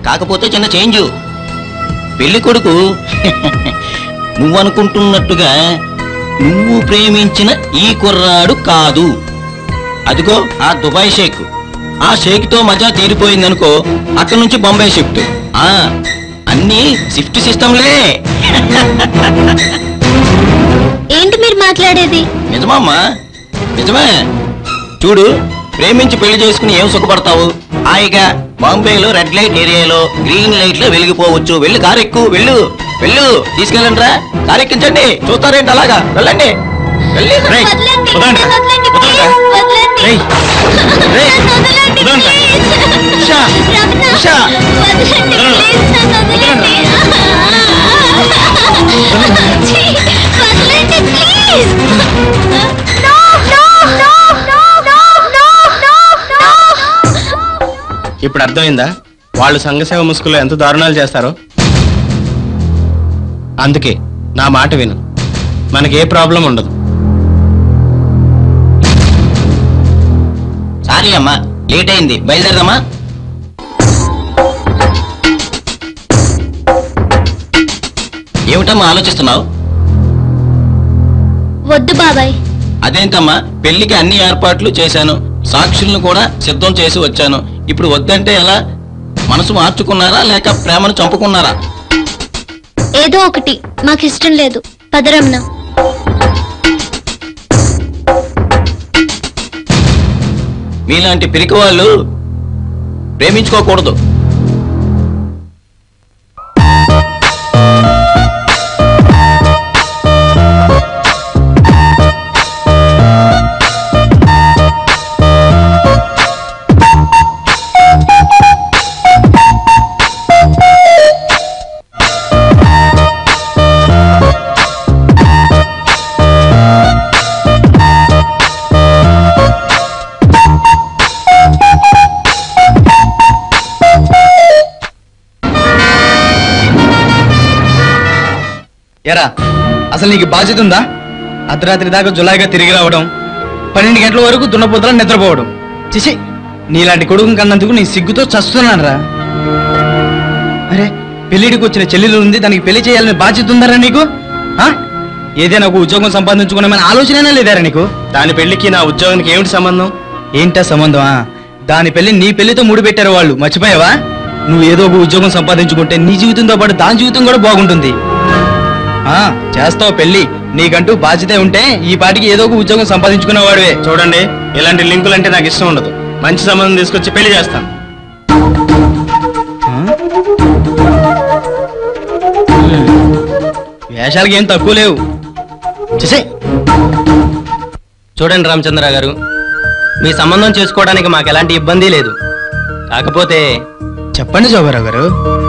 కాకపోతే చిన్న చేంజ్ పెళ్లి కొడుకు నువ్వు అనుకుంటున్నట్టుగా నువ్వు ప్రేమించిన ఈ కుర్రాడు కాదు అదిగో ఆ దుబాయ్ షేక్ ఆ షేక్ తో మజా తీరిపోయిందనుకో అక్కడి నుంచి బొంబాయి షిఫ్ట్ ఆ అన్నీ షిఫ్ట్ సిస్టంలే ఏంటి మీరు మాట్లాడేది నిజమమ్మా నిజమే చూడు ప్రేమించి పెళ్లి చేసుకుని ఏం సుఖపడతావు హాయిగా బాంబేలో రెడ్ లైట్ ఏరియాలో గ్రీన్ లైట్ లో వెలిగిపోవచ్చు వెళ్ళి కారు ఎక్కు వెళ్ళు వెళ్ళు తీసుకెళ్ళండి రా కారు ఎక్కించండి చూస్తారేంటి అలాగా వెళ్ళండి వెళ్ళి రేయ్, వదలండి, వదలండి రా. వదలండి, వదలండి రా. please, వదలండి. రేయ్, రేయ్, నన్ను వదలండి, వదలండి రా. please. ఉషా, రమణ, ఉషా. వదలండి, please, నన్ను వదలండి. ఛీ, వదలండి, please. No, no, no, no, no, no, no, no. ఇప్పుడు అర్థమైందా వాళ్ళు సంఘసేవ ముసుగులో ఎంత దారుణాలు చేస్తారో అందుకే నా మాట విను మనకి ఏ ప్రాబ్లం ఉండదు సారీ అమ్మా లేట్ అయింది బయలుదేరదామా ఏమిటమ్మా ఆలోచిస్తున్నావు వద్దు బాబాయ్ అదేంటమ్మా పెళ్లికి అన్ని ఏర్పాట్లు చేశాను సాక్షులను కూడా సిద్ధం చేసి వచ్చాను ఇప్పుడు వద్దంటే ఎలా మనసు మార్చుకున్నారా లేక ప్రేమను చంపుకున్నారా ఏదో ఒకటి మాకు ఇష్టం లేదు పదరమ్న మీలాంటి పిరికి వాళ్ళు ప్రేమించుకోకూడదు ఎరా అసలు నీకు బాధ్యత ఉందా అర్ధరాత్రి దాకా జులాయిగా తిరిగి రావడం పన్నెండు గంటల వరకు దున్నపోతలా నిద్రపోవడం చిచి నీలాంటి కొడుకు కన్నందుకు నీ సిగ్గుతో చస్తున్నాను రా అరే పెళ్లిడికి వచ్చిన చెల్లెలు ఉంది దానికి పెళ్లి చేయాలని బాధ్యత ఉందారా నీకు ఆ? ఏదైనా ఒక ఉద్యోగం సంపాదించుకున్నామని ఆలోచన లేదారా నీకు దాని పెళ్లికి నా ఉద్యోగానికి ఏమిటి సంబంధం ఏంటా సంబంధమా దాని పెళ్లి నీ పెళ్లితో ముడిపెట్టారు వాళ్ళు మర్చిపోయావా నువ్వు ఏదో ఒక ఉద్యోగం సంపాదించుకుంటే నీ జీవితంతో పాటు దాని జీవితం కూడా బాగుంటుంది ఆ చేస్తావు పెళ్లి నీకంటూ బాధ్యత ఉంటే ఈ పాటికి ఏదో ఒక ఉద్యోగం సంపాదించుకునేవాడివే చూడండి ఇలాంటి లింకులు అంటే నాకు ఇష్టం ఉండదు మంచి సంబంధం తీసుకొచ్చి పెళ్లి చేస్తాను వేషాలకి ఏం తక్కువ లేవు చేసే చూడండి రామచంద్ర గారు మీ సంబంధం చేసుకోవడానికి మాకు ఎలాంటి ఇబ్బంది లేదు కాకపోతే చెప్పండి జోగారావు గారు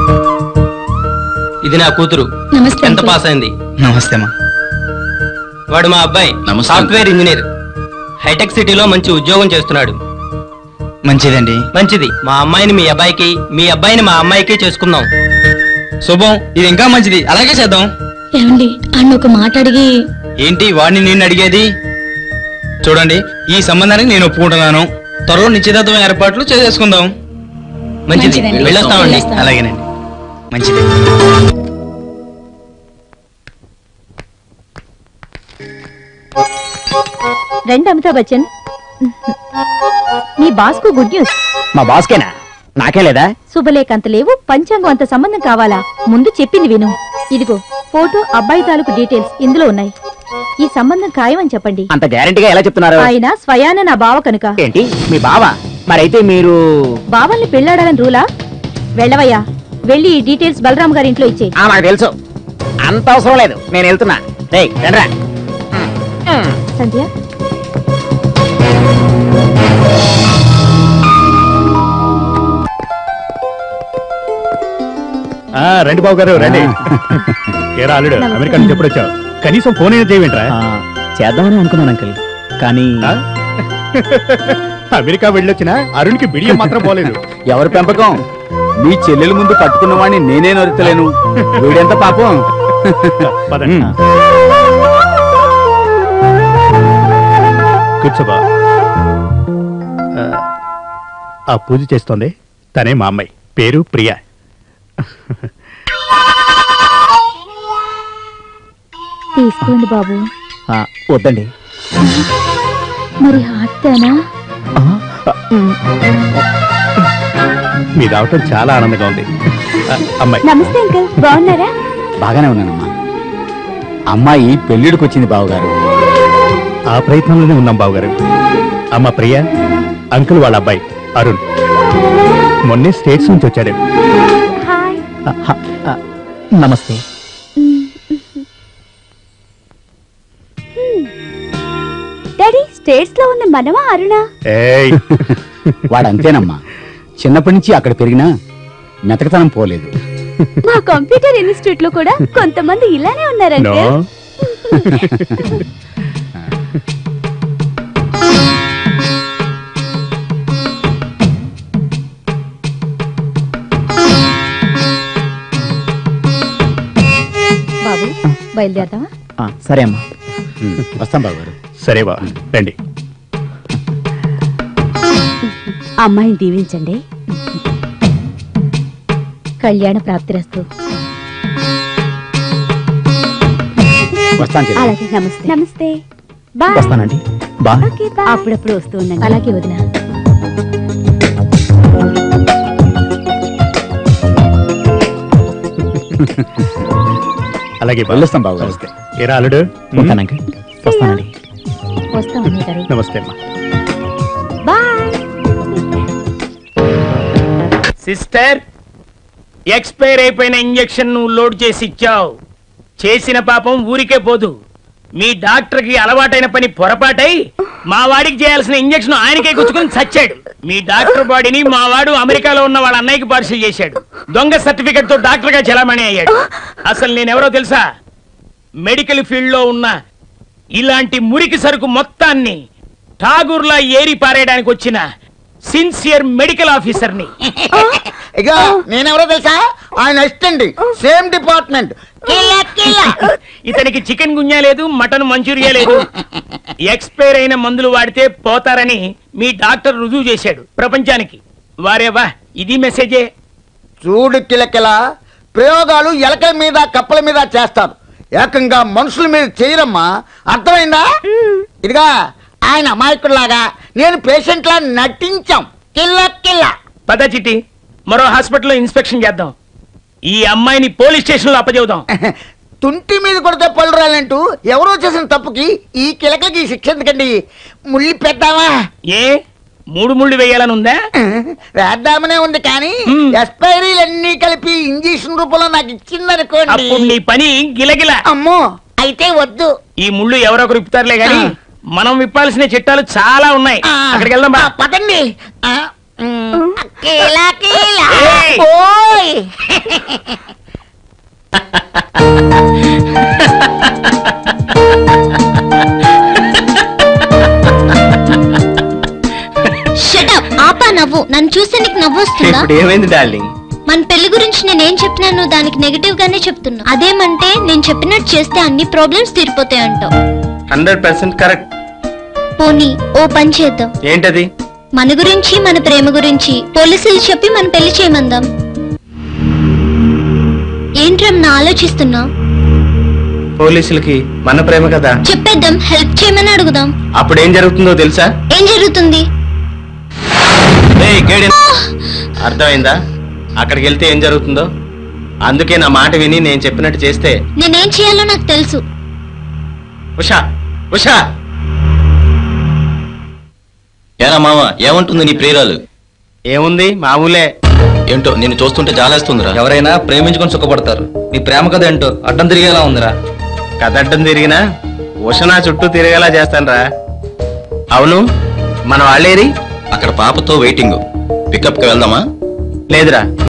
ఇది నా కూతురు నమస్తే ఎంత అంకుల్. పాస్ అయింది నమస్తే అమ్మా వాడు మా అబ్బాయి నమస్తే. సాఫ్ట్వేర్ ఇంజనీర్ హైటెక్ సిటీలో మంచి ఉద్యోగం చేస్తున్నాడు మంచిదండి మంచిది మా అమ్మాయిని మీ అబ్బాయికి మీ అబ్బాయిని మా అమ్మాయికి చేసుకుందాం శుభం ఇది ఇంకా మంచిది అలాగే చేద్దాం ఏమండి అన్న ఒక మాట అడిగి ఏంటి వాడిని నేను అడిగేది చూడండి ఈ సంబంధానికి నేను ఒప్పుకుంటున్నాను త్వరలో నిశ్చితార్థం ఏర్పాట్లు చేసేసుకుందాం మంచిది మంచిదండి. వెళ్ళొస్తామండి వెళ్ళొస్తాం. అలాగేనండి మంచిది రండి అమితాబ్ బచ్చన్ మీ బాస్ కు గుడ్ న్యూస్ మా బాస్కేనా నాకే లేదా శుభలేఖ అంత లేవు పంచాంగం అంత సంబంధం కావాలా ముందు చెప్పింది విను ఇదిగో ఫోటో అబ్బాయి తాలూకు డీటెయిల్స్ ఇందులో ఉన్నాయి ఈ సంబంధం ఖాయమని చెప్పండి అంత గ్యారంటీగా ఎలా చెప్తున్నారు ఆయన స్వయాన నా బావ కనుక ఏంటి మీ బావ మరైతే మీరు బావల్ని పెళ్ళాడాలని రూలా వెళ్ళవయ్యా వెళ్ళి ఈ డీటెయిల్స్ బలరాం గారి ఇంట్లో ఇచ్చే ఆ నాకు తెలుసు అంత అవసరం లేదు నేను వెళ్తున్నా రే రండ్రా సంధ్య రండి బాబు గారు రండి ఏరా అల్లుడు నమస్తే. అమెరికా నుంచి ఎప్పుడు వచ్చావు కనీసం ఫోన్ అయినా చేయవేంట్రా ఆ, చేద్దామని అనుకున్నాను అంకుల్ కానీ ఆ? అమెరికా వెళ్ళొచ్చిన అరుణ్కి బిడియం మాత్రం పోలేదు ఎవరి పెంపకం మీ చెల్లెల ముందు పట్టుకున్న వాడిని నేనే నొరతలేను వీడెంత పాపం పదండి. ఉమ్. కూర్చో బా ఆ, ఆ పూజ చేస్తోంది తనే మా అమ్మాయి పేరు ప్రియా తీసుకోండి బాబు ఆ, వద్దండి మరి హార్తేనా మీ రావటం చాలా ఆనందంగా ఉంది ఆ, అమ్మాయి నమస్తే అంకుల్ బాగున్నారా బాగానే ఉన్నానమ్మా అమ్మాయి పెళ్ళిడికి వచ్చింది బావగారు ఆ ప్రయత్నంలోనే ఉన్నాం బావగారు అమ్మ ప్రియ అంకుల్ వాళ్ళ అబ్బాయి అరుణ్ మొన్నే స్టేట్స్ నుంచి వచ్చాడు హాయ్ ఆ, హ, ఆ, నమస్తే డాడీ స్టేట్స్ లో ఉన్న మనమా అరుణా ఏయ్ వాడు అంతేనమ్మా చిన్నప్పటి నుంచి అక్కడ పెరిగినా మెతకతనం పోలేదు మా కంప్యూటర్ ఇన్స్టిట్యూట్ లో కూడా కొంతమంది ఇలానే ఉన్నారు నో అంకుల్ బాబు బయలుదేరదామా ఆ, సరే అమ్మా ఉమ్, వస్తాం బావగారు సరే బా రండి అమ్మాయిని దీవించండి కళ్యాణ ప్రాప్తిరస్తు వస్తాను చెల్లి. అలాగే నమస్తే నమస్తే బాయ్ వస్తానండి బా అప్పుడప్పుడు వస్తూ ఉండండి అలాగే వదిన అలాగే బా. వెళ్ళొస్తాం బావగారు నమస్తే ఏరా అల్లుడు ఉంటానండి వస్తానండి వస్తాం అన్నయ్య గారు నమస్తే అమ్మా బాయ్ సిస్టర్ ఎక్స్పైర్ అయిపోయిన ఇంజెక్షన్ నువ్వు లోడ్ చేసి ఇచ్చావు చేసిన పాపం ఊరికే పోదు మీ డాక్టర్కి అలవాటైన పని పొరపాటై మా వాడికి చేయాల్సిన ఇంజెక్షన్ ఆయనకే గుచ్చుకుని చచ్చాడు మీ డాక్టర్ బాడీని మా వాడు అమెరికాలో ఉన్న వాళ్ళ అన్నయ్యకి పార్సల్ చేశాడు దొంగ సర్టిఫికెట్ తో డాక్టర్ గా చలామణి అయ్యాడు అసలు నేనెవరో తెలుసా మెడికల్ ఫీల్డ్ లో ఉన్న ఇలాంటి మురికి సరుకు మొత్తాన్ని ఠాగూర్లా ఏరి పారేయడానికి వచ్చిన సిన్సియర్ మెడికల్ ఆఫీసర్ని ఇక నేనెవరో తెలుసా ఆయన అసిస్టెంట్ సేమ్ డిపార్ట్మెంట్ ఇతనికి చికెన్ గున్యా లేదు మటన్ మంచూరియా లేదు ఎక్స్పైర్ అయిన మందులు వాడితే పోతారని మీ డాక్టర్ రుజువు చేశాడు ప్రపంచానికి వారేవా ఇది మెసేజే చూడు కిలకిల ప్రయోగాలు ఎలకల మీద కప్పల మీద చేస్తారు ఏకంగా మనుషుల మీద చేయరమ్మా అర్థమైందా ఇదిగా ఆయన అమాయకుల్లాగా నేను పేషెంట్ లా నటించాం కిల్ల కిల్ల పద చిట్టి మరో హాస్పిటల్లో ఇన్స్పెక్షన్ చేద్దాం ఈ అమ్మాయిని పోలీస్ స్టేషన్ లో అప్పచెబుదాం తుంటి మీద కొడితే పళ్ళు రాలంటూ ఎవరో చేసిన తప్పుకి ఈ కిలకకి శిక్ష ఎందుకండి ముళ్ళి పెద్దామా ఏ మూడు ముళ్ళు వేయాలని ఉందా వేద్దామనే ఉంది కానీ మ్మ్. ఎక్స్పైరీలన్నీ కలిపి ఇంజక్షన్ రూపంలో నాకు ఇచ్చిందనుకోండి అప్పుడు నీ పని గిలగిల అమ్మో అయితే వద్దు ఈ ముళ్ళు ఎవరొకరు విప్పుతారులే గాని మనం విప్పాల్సిన చిట్టాలు చాలా ఉన్నాయి ఆ, అక్కడికి వెళ్దాం బా ఆ, పదండి ఆ, మ్, కీలా, కీలా. ఏయ్. ఓయ్ షటప్ ఆపా నవ్వు నన్ను చూస్తే నీకు నవ్వు వస్తుందా ఇప్పుడు ఏమైంది డార్లింగ్ మన పెళ్లి గురించి నేనేం చెప్పినాను దానికి నెగటివ్ గానే చెప్తున్నా అదేమంటే నేను చెప్పినట్టు చేస్తే అన్ని ప్రాబ్లమ్స్ తీరిపోతాయి అంటావు హండ్రెడ్ పర్సెంట్ కరెక్ట్ పోనీ ఓ పని చేద్దాం ఏంటది మన గురించి మన ప్రేమ గురించి పోలీసులు చెప్పి మన పెళ్లి చేయమందాం ఏంట్రమ్నా ఆలోచిస్తున్నా పోలీసులకి మన ప్రేమ కదా చెప్పేద్దాం హెల్ప్ చేయమని అడుగుదాం అప్పుడు ఏం జరుగుతుందో తెలుసా ఏం జరుగుతుంది ఏయ్, గేడి. అర్థమైందా అక్కడికి వెళ్తే ఏం జరుగుతుందో అందుకే నా మాట విని నేను చెప్పినట్టు చేస్తే నేనేం చేయాలో నాకు తెలుసు ఉషా ఉషా ఏరా మామ ఏమంటుంది నీ ప్రియురాలు ఏముంది మామూలే ఏంటో నిన్ను చూస్తుంటే జాలేస్తుందిరా ఎవరైనా ప్రేమించుకొని సుఖపడతారు నీ ప్రేమ కథ ఏంటో అడ్డం తిరిగేలా ఉందిరా కదడ్డం తిరిగినా ఉష నా చుట్టూ తిరిగేలా చేస్తానురా అవును మన వాళ్ళేరి అక్కడ పాపతో వెయిటింగ్ పికప్ కి వెళ్దామా లేదురా